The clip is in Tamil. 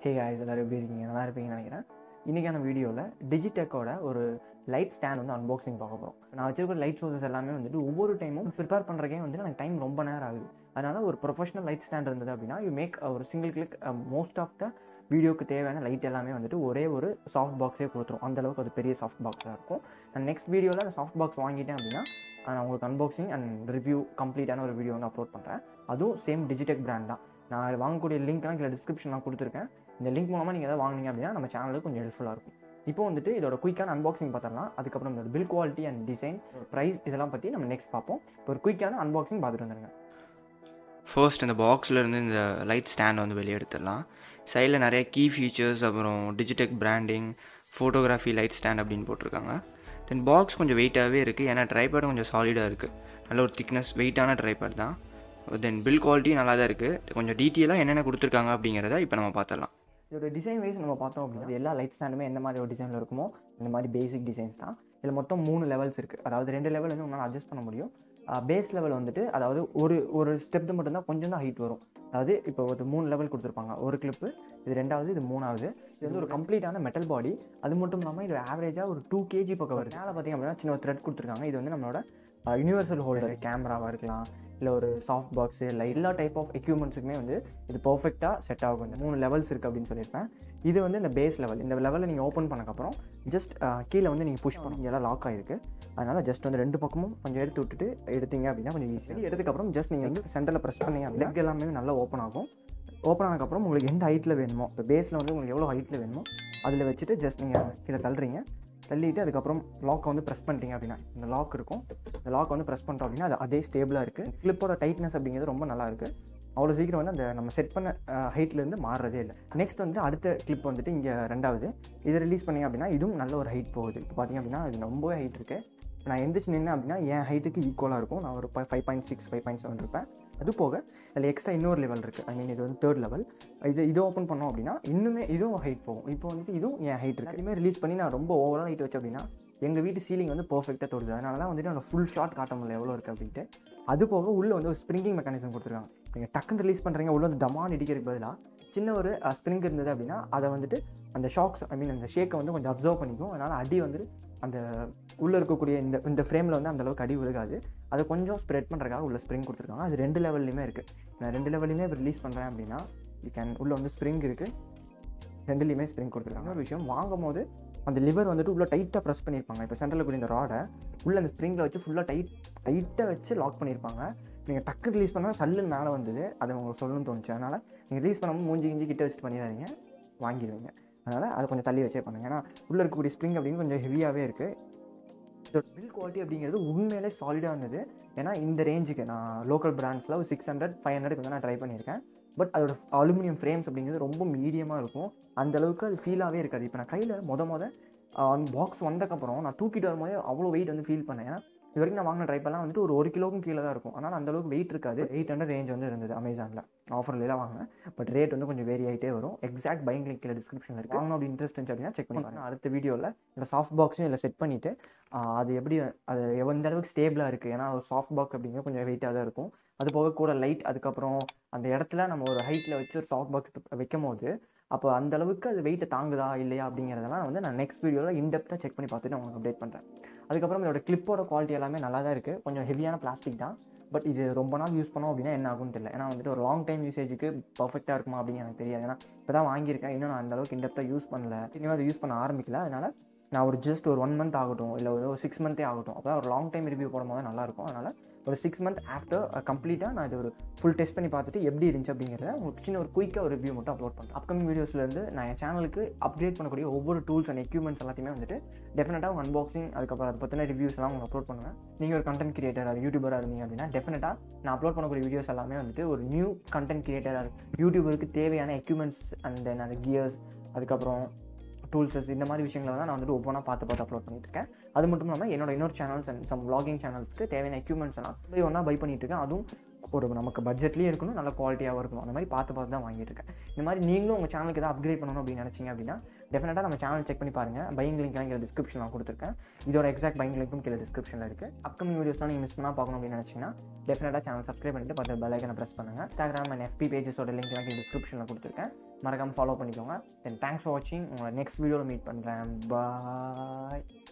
ஹே guys எல்லாரும் எப்படி இருக்கீங்க நல்லா இருப்பீங்கன்னு நினைக்கிறேன் இன்றைக்கான வீடியோவில் டிஜிடெக்கோட ஒரு லைட் ஸ்டாண்ட் வந்து அன்பாக்சிங் பார்க்க போகிறோம் நான் வச்சிருக்கிற லைட் சோர்சஸ் எல்லாமே வந்துட்டு ஒவ்வொரு டைமும் ப்ரிப்பேர் பண்ணுறக்கே வந்து எனக்கு டைம் ரொம்ப நேரம் ஆகுது அதனால் ஒரு ப்ரொஃபஷனல் லைட் ஸ்டாண்ட் இருந்தது அப்படின்னா யூ மேக் ஒரு single click most of the வீடியோக்கு தேவையான லைட் எல்லாமே வந்துட்டு ஒரே ஒரு சாஃப்ட் பாக்ஸே கொடுத்துரும் அந்த அளவுக்கு அது பெரிய சாஃப்ட் பாக்ஸாக இருக்கும் நான் நெக்ஸ்ட் வீடியோவில் அந்த சாஃப்ட் பாக்ஸ் வாங்கிட்டேன் அப்படின்னா நான் உங்களுக்கு அன்பாக்சிங் அண்ட் ரிவ்யூ கம்ப்ளீட்டான ஒரு வீடியோ வந்து அப்லோட் பண்ணுறேன் அதுவும் சேம் டிஜிடெக் பிராண்ட் தான் நான் வாங்கக்கூடிய லிங்க்லாம் கீழே டிஸ்கிரிப்ஷனில் கொடுத்துருக்கேன் இந்த லிங்க் மூலமாக நீங்கள் எதாவது வாங்குனீங்க அப்படின்னா நம்ம சேனலுக்கு கொஞ்சம் ஹெல்ப்ஃபுல்லாக இருக்கும் இப்போ வந்துட்டு இதோட குயிக்கான அன்பாக்சிங் பார்த்துடலாம் அதுக்கப்புறம் இதோட build quality and design price இதெல்லாம் பற்றி நம்ம நெக்ஸ்ட் பார்ப்போம் இப்போ ஒரு குயிக்கான அன்பாக்சிங் பார்த்துட்டு வந்துருங்க ஃபர்ஸ்ட் இந்த பாக்ஸில் இருந்து இந்த லைட் ஸ்டாண்ட் வந்து வெளியே எடுத்துடலாம் சைடில் நிறைய கீ ஃபீச்சர்ஸ் அப்புறம் Digitek branding photography light stand அப்படின்னு போட்டிருக்காங்க தென் பாக்ஸ் கொஞ்சம் வெயிட்டாகவே இருக்குது ஏன்னா ட்ரைபேடும் கொஞ்சம் சாலிடாக இருக்குது நல்ல ஒரு திக்னஸ் வெயிட்டான ட்ரைபேட் தான் தென் பில் குவாலிட்டி நல்லா தான் இருக்குது கொஞ்சம் டீட்டெயிலாக என்னென்ன கொடுத்துருக்காங்க அப்படிங்கிறத இப்போ நம்ம பார்த்துடலாம் இதோட டிசைன் வைஸ் நம்ம பார்த்தோம் அப்படின்னா இது எல்லா லைட் ஸ்டாண்டுமே எந்த மாதிரி ஒரு டிசைனில் இருக்குமோ இந்த மாதிரி பேசிக் டிசைன்ஸ் தான் இதில் மொத்தம் மூணு லெவல்ஸ் இருக்குது அதாவது ரெண்டு லெவல் வந்து உங்களால் அட்ஜஸ்ட் பண்ண முடியும் பேஸ் லெவல் வந்துட்டு அதாவது ஒரு ஒரு ஸ்டெப் மட்டும்தான் கொஞ்சம் தான் ஹைட் வரும் அதாவது இப்போ ஒரு மூணு லெவல் கொடுத்துருப்பாங்க ஒரு கிளிப்பு இது ரெண்டாவது இது மூணாவது இது வந்து ஒரு கம்ப்ளீட்டான மெட்டல் பாடி அது மட்டும் இல்லாமல் இது ஆவரேஜாக ஒரு டூ கேஜி பக்கம் வருது மேலே பார்த்தீங்க அப்படின்னா சின்ன ஒரு த்ரெட் கொடுத்துருக்காங்க இது வந்து நம்மளோட யூனிவர்சல் ஹோல்டர் கேமராவாக இருக்கலாம் இல்லை ஒரு சாஃப்ட் பாக்ஸு இல்லை எல்லா டைப் ஆஃப் எக்யூப்மெண்ட்ஸுக்குமே வந்து இது பர்ஃபெக்டாக செட் ஆகும் இந்த மூணு லெவல்ஸ் இருக்குது அப்படின்னு சொல்லியிருப்பேன் இது வந்து இந்த பேஸ் லெவல் இந்த லெவலில் நீங்கள் ஓப்பன் பண்ணக்கப்புறம் ஜஸ்ட் கீழே வந்து நீங்கள் புஷ் பண்ணி எல்லாம் லாக் ஆகிருக்கு அதனால் ஜஸ்ட் வந்து ரெண்டு பக்கமும் கொஞ்சம் எடுத்து விட்டுட்டு எடுத்தீங்க அப்படின்னா கொஞ்சம் ஈஸியாக எடுத்ததுக்கப்புறம் ஜஸ்ட் நீங்கள் வந்து சென்டரில் ப்ரெஸ் பண்ணீங்க அப்படின்னா லெக் எல்லாமே நல்லா ஓப்பன் ஆகும் ஓப்பன் ஆனதுக்கப்புறம் உங்களுக்கு எந்த ஹைட்டில் வேணுமோ இப்போ பேஸில் வந்து உங்களுக்கு எவ்வளோ ஹைட்டில் வேணுமோ அதில் வச்சுட்டு ஜஸ்ட் நீங்கள் கீழே தள்ளுறீங்க தள்ளிட்டு அதுக்கப்புறம் லாக்கை வந்து ப்ரெஸ் பண்ணிட்டீங்க அப்படின்னா இந்த லாக் இருக்கும் இந்த லாக் வந்து ப்ரெஸ் பண்ணிட்டோம் அப்படின்னா அது அதே ஸ்டேபிளாக இருக்குது கிளிப்போட டைட்னஸ் அப்படிங்கிறது ரொம்ப நல்லா இருக்குது அவ்வளோ சீக்கிரம் வந்து அந்த நம்ம செட் பண்ண ஹைட்லேருந்து மாறுறதே இல்லை நெக்ஸ்ட் வந்து அடுத்த கிளிப் வந்துட்டு இங்கே ரெண்டாவது இதை ரிலீஸ் பண்ணிங்க அப்படின்னா இதுவும் நல்ல ஒரு ஹைட் போகுது இப்போ பார்த்தீங்க அப்படின்னா இது ரொம்பவே ஹைட் இருக்குது நான் எந்திரிச்சு நின்று அப்படின்னா என் ஹைட்டுக்கு ஈக்குவலாக இருக்கும் நான் ஒரு five point six five point seven இருப்பேன் அது போக அதில் எக்ஸ்ட்ரா இன்னொரு லெவல் இருக்குது ஐ மீன் இது வந்து தேர்ட் லெவல் இது இது ஓப்பன் பண்ணோம் அப்படின்னா இன்னுமே இதுவும் ஹைட் போகும் இப்போ வந்துட்டு இதுவும் என் ஹைட் இருக்குது அதுவுமே ரிலீஸ் பண்ணி நான் ரொம்ப ஓவரால் ஹைட் வச்சு அப்படின்னா எங்கள் வீட்டு சீலிங் வந்து பர்ஃபெக்டாக தொடுது அதனால தான் வந்துட்டு நான் ஃபுல் ஷாட் காட்ட முடியல எவ்வளோ இருக்குது அப்படின்ட்டு அது போக உள்ளே வந்து ஒரு ஸ்ப்ரிங்கிங் மெக்கானிசம் கொடுத்துருக்காங்க நீங்கள் டக்குன்னு ரிலீஸ் பண்ணுறீங்க உள்ள வந்து தமான் இடிக்கிறதுக்கு பதிலாக சின்ன ஒரு ஸ்ப்ரிங் இருந்தது அப்படின்னா அதை வந்துட்டு அந்த ஷாக்ஸ் ஐ மீன் அந்த ஷேக்கை வந்து கொஞ்சம் அப்சர்வ் பண்ணிக்கும் அதனால் அடி வந்துட்டு அந்த உள்ளே இருக்கக்கூடிய இந்த இந்த ஃப்ரேமில் வந்து அந்தளவுக்கு அடி விழுகாது அதை கொஞ்சம் ஸ்ப்ரெட் பண்ணுறதுக்காக உள்ள ஸ்ப்ரிங் கொடுத்துருக்காங்க அது ரெண்டு லெவல்லையுமே இருக்குது நான் ரெண்டு லெவல்லையுமே இப்போ ரிலீஸ் பண்ணுறேன் அப்படின்னா யூ கேன் உள்ளே வந்து ஸ்ப்ரிங் இருக்குது ரெண்டுலேயுமே ஸ்ப்ரிங் கொடுத்துருக்காங்க ஒரு விஷயம் வாங்கும் போது அந்த லிவர் வந்துட்டு உள்ளே டைட்டாக ப்ரெஸ் பண்ணியிருப்பாங்க இப்போ சென்டரில் கூடிய இந்த ராடை உள்ளே அந்த ஸ்ப்ரிங்கில் வச்சு ஃபுல்லாக டைட் டைட்டாக வச்சு லாக் பண்ணியிருப்பாங்க நீங்கள் டக்கு ரிலீஸ் பண்ணால் சல்லுன்னு மேலே வந்தது அதை உங்களுக்கு சொல்லணும்னு தோணுச்சு அதனால் நீங்கள் ரிலீஸ் பண்ணும்போது மூஞ்சி கிஞ்சி கிட்ட வச்சுட்டு பண்ணிடாதீங்க வாங்கிடுவீங்க அதனால் அதை கொஞ்சம் தள்ளி வச்சே பண்ணுங்கள் ஏன்னா உள்ளே இருக்கக்கூடிய ஸ்ப்ரிங் அப்படின்னு கொஞ்சம் ஹெவியாகவே இருக்குது இதோட பில் குவாலிட்டி அப்படிங்கிறது உண்மையிலே சாலிடாக இருந்தது ஏன்னா இந்த ரேஞ்சுக்கு நான் லோக்கல் பிராண்ட்ஸில் ஒரு சிக்ஸ் ஹண்ட்ரட் ஃபைவ் ஹண்ட்ரட் வந்து நான் ட்ரை பண்ணியிருக்கேன் பட் அதோட அலுமினியம் ஃப்ரேம்ஸ் அப்படிங்கிறது ரொம்ப மீடியமாக இருக்கும் அந்த அளவுக்கு அது ஃபீலாகவே இருக்காது இப்போ நான் கையில் மொத மொத பாக்ஸ் வந்தக்கப்புறம் நான் தூக்கிட்டு வரும்போதே அவ்வளோ வெயிட் வந்து ஃபீல் பண்ணேன் ஏன்னா இது வரைக்கும் நான் வாங்கின ட்ரைப்பெல்லாம் வந்துட்டு ஒரு ஒரு கிலோக்கும் கீழே தான் இருக்கும் ஆனால் அந்த அளவுக்கு வெயிட் இருக்காது எயிட் ஹண்ட்ரட் ரேஞ்ச் வந்து இருந்தது அமேசானில் ஆஃபர்லாம் வாங்கினேன் பட் ரேட் வந்து கொஞ்சம் வேரி ஆகிட்டே வரும் எக்ஸாக்ட் பைங் லிங்க் கீழே டிஸ்கிரிப்ஷனில் இருக்குது வாங்கணும் அப்படி இன்ட்ரெஸ்ட் இருந்துச்சு அப்படின்னா செக் பண்ணி பாருங்க அடுத்த வீடியோவில் இந்த சாஃப்ட் பாக்ஸும் இதில் செட் பண்ணிவிட்டு அது எப்படி அது எந்த அளவுக்கு ஸ்டேபிளாக இருக்குது ஏன்னா ஒரு சாஃப்ட் பாக்ஸ் அப்படிங்கிறது கொஞ்சம் வெயிட்டாக தான் இருக்கும் அது போக கூட லைட் அதுக்கப்புறம் அந்த இடத்துல நம்ம ஒரு ஹைட்டில் வச்சு ஒரு சாஃப்ட் பாக்ஸ் வைக்கும் போது அப்போ அந்த அளவுக்கு அது வெயிட்டை தாங்குதா இல்லையா அப்படிங்கிறதெல்லாம் வந்து நான் நெக்ஸ்ட் வீடியோவில் இன்டெப்த்தாக செக் பண்ணி பார்த்துட்டு உங்களுக்கு அப்டேட் பண்ணுறேன் அதுக்கப்புறம் இதோட கிளிப்போட குவாலிட்டி எல்லாமே நல்லா தான் இருக்குது கொஞ்சம் ஹெவியான பிளாஸ்டிக் தான் பட் இது ரொம்ப நாள் யூஸ் பண்ணோம் அப்படின்னா என்ன ஆகும்னு தெரியல ஏன்னா வந்துட்டு ஒரு லாங் டைம் யூசேஜுக்கு பர்ஃபெக்டாக இருக்குமா அப்படின்னு எனக்கு தெரியாது ஏன்னா இப்போ தான் வாங்கியிருக்கேன் இன்னும் நான் அந்த அளவுக்கு இன்டெப்த்தாக யூஸ் பண்ணல இனிமேல் அதை யூஸ் பண்ண ஆரம்பிக்கல அதனால் நான் ஒரு ஜஸ்ட் ஒரு ஒன் மந்த் ஆகட்டும் இல்லை ஒரு சிக்ஸ் மந்த்தே ஆகட்டும் அப்போ ஒரு லாங் டைம் ரிவ்யூ போடும்போது நல்லாயிருக்கும் அதனால் ஒரு சிக்ஸ் மந்த் ஆஃப்டர் கம்ப்ளீட்டாக நான் இது ஒரு ஃபுல் டெஸ்ட் பண்ணி பார்த்துட்டு எப்படி இருந்துச்சு அப்படிங்கிறத உங்களுக்கு சின்ன ஒரு குயிக்காக ஒரு ரிவ்யூ மட்டும் அப்லோட் பண்ணுறேன் அப்கமிங் வீடியோஸ்லேருந்து நான் என் சேனலுக்கு அப்டேட் பண்ணக்கூடிய ஒவ்வொரு டூல்ஸ் அண்ட் எக்யூப்மெண்ட்ஸ் எல்லாத்தையுமே வந்துட்டு டெஃபினட்டாக உங்கள் அன்பாக்சிங் அதுக்கப்புறம் அதை பற்றின ரிவ்யூஸ் எல்லாம் உங்களுக்கு அப்லோட் பண்ணுவேன் நீங்கள் ஒரு கண்டென்ட் கிரியேட்டர் அது யூடியூபராக இருந்தீங்க அப்படின்னா டெஃபினட்டாக நான் அப்லோட் பண்ணக்கூடிய வீடியோஸ் எல்லாமே வந்துட்டு ஒரு நியூ கண்டென்ட் கிரியேட்டராக யூடியூபருக்கு தேவையான எக்யூப்மெண்ட்ஸ் அண்ட் தென் அந்த கியர்ஸ் அதுக்கப்புறம் டூல்ஸஸ் இந்த மாதிரி விஷயங்களை தான் நான் வந்துட்டு ஒவ்வொன்றா பார்த்து பார்த்து அப்லோட் பண்ணிட்டு இருக்கேன் அது மட்டும் இல்லாமல் என்னோட இன்னொரு சேனல்ஸ் அண்ட் சம் vlogging சேனல்ஸ்க்கு தேவையான எக்யூப்மெண்ட்ஸ் எல்லாம் பை ஒன்றா பை பண்ணிட்டு இருக்கேன் அதுவும் ஒரு நமக்கு பட்ஜெட்லேயும் இருக்கணும் நல்ல குவாலிட்டியாகவும் இருக்கணும் அந்த மாதிரி பார்த்து பார்த்து தான் வாங்கிட்டு இருக்கேன் இந்த மாதிரி நீங்களும் உங்கள் சேனலுக்கு ஏதாவது அப்கிரேட் பண்ணணும் அப்படின்னு நினச்சிங்க அப்படின்னா டெஃபினட்டாக நம்ம சேனல் செக் பண்ணி பாருங்கள் பையிங் லிங்க்லாம் இங்கே டிஸ்கிரிப்ஷனில் கொடுத்துருக்கேன் இதோட எக்ஸாக்ட் பையிங் லிங்க்கும் கீழே டிஸ்கிரிப்ஷனில் இருக்குது அப்கமிங் வீடியோஸ்லாம் நீங்கள் மிஸ் பண்ணால் பார்க்கணும் அப்படின்னு நினச்சிங்கன்னா டெஃபினட்டாக சேனல் சப்ஸ்கிரைப் பண்ணிட்டு பத்து பெல் ஐக்கனை ப்ரெஸ் பண்ணுங்கள் இன்ஸ்டாகிராம் அண்ட் எஃபி பேஜஸோட லிங்க்லாம் கீழே டிஸ்கிரிப்ஷனில் கொடுத்துருக்கேன் மறக்காமல் ஃபாலோ பண்ணிக்கோங்க தென் தேங்க்ஸ் ஃபார் வாட்சிங் உங்களை நெக்ஸ்ட் வீடியோவில் மீட் பண்ணுறேன் பாய்